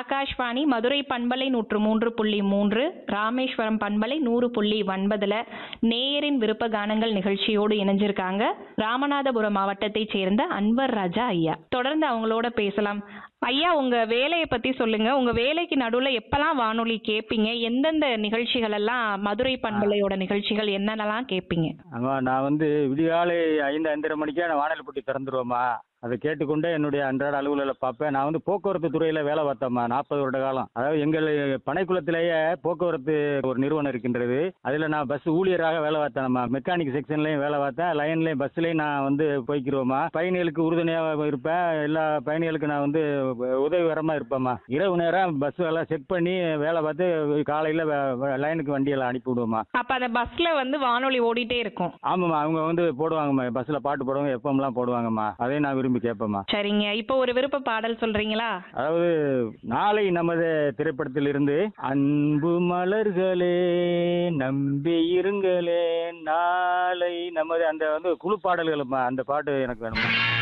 ஆகாஷ்வாணி மதுரை பண்பலை நூற்று மூன்று புள்ளி மூன்று ராமேஸ்வரம் பண்பலை நூறு புள்ளி ஒன்பதுல நேயரின் விருப்ப கானங்கள் நிகழ்ச்சியோடு இணைஞ்சிருக்காங்க ராமநாதபுரம் மாவட்டத்தைச் சேர்ந்த அன்வர் ராஜா ஐயா தொடர்ந்து அவங்களோட பேசலாம் ஐயா உங்க வேலையை பத்தி சொல்லுங்க உங்க வேலைக்கு நடுவுல எப்பெல்லாம் வானொலி கேட்பீங்க எந்தெந்த நிகழ்ச்சிகள் எல்லாம் மதுரை பண்பலையோட நிகழ்ச்சிகள் என்னென்னலாம் கேட்பீங்க ஆமா நான் வந்து விடிகாலை ஐந்து ஐந்தரை மணிக்கே நான் வானொலி போட்டி திறந்துருவேம்மா அதை கேட்டுக்கொண்டே என்னுடைய அன்றாட அலுவலில் பார்ப்பேன் நான் வந்து போக்குவரத்து துறையில் வேலை பார்த்தேம்மா நாற்பது வருட காலம் அதாவது எங்கள் பனைக்குளத்திலேயே போக்குவரத்து ஒரு நிறுவனம் இருக்கின்றது அதில் நான் பஸ் ஊழியராக வேலை பார்த்தேன்மா மெக்கானிக் செக்ஷன்லையும் வேலை பார்த்தேன் லைன்லையும் பஸ்லையும் நான் வந்து போய்க்கிருவேம்மா பயணிகளுக்கு உறுதுணையாக இருப்பேன் எல்லா பயணிகளுக்கு நான் வந்து உதவிகரமாக இருப்பேம்மா இரவு நேரம் பஸ் எல்லாம் செக் பண்ணி வேலை பார்த்து காலையில் லைனுக்கு வண்டியெல்லாம் அனுப்பி விடுவோம்மா அப்ப அந்த பஸ்ல வந்து வானொலி ஓடிட்டே இருக்கும் ஆமாம்மா அவங்க வந்து போடுவாங்கம்மா பஸ்ஸில் பாட்டு போடுவாங்க எஃப்எம்லாம் போடுவாங்கம்மா அதையும் நான் விரும்பி கேட்பேம்மா சரிங்க இப்போ ஒரு விருப்ப பாடல் சொல்றீங்களா அதாவது நாளை நமது திரைப்படத்தில் இருந்து அன்பு மலர்களே நம்பி இருங்களே நாளை நமது அந்த வந்து குழு பாடல்களும்மா அந்த பாட்டு எனக்கு வேணுமா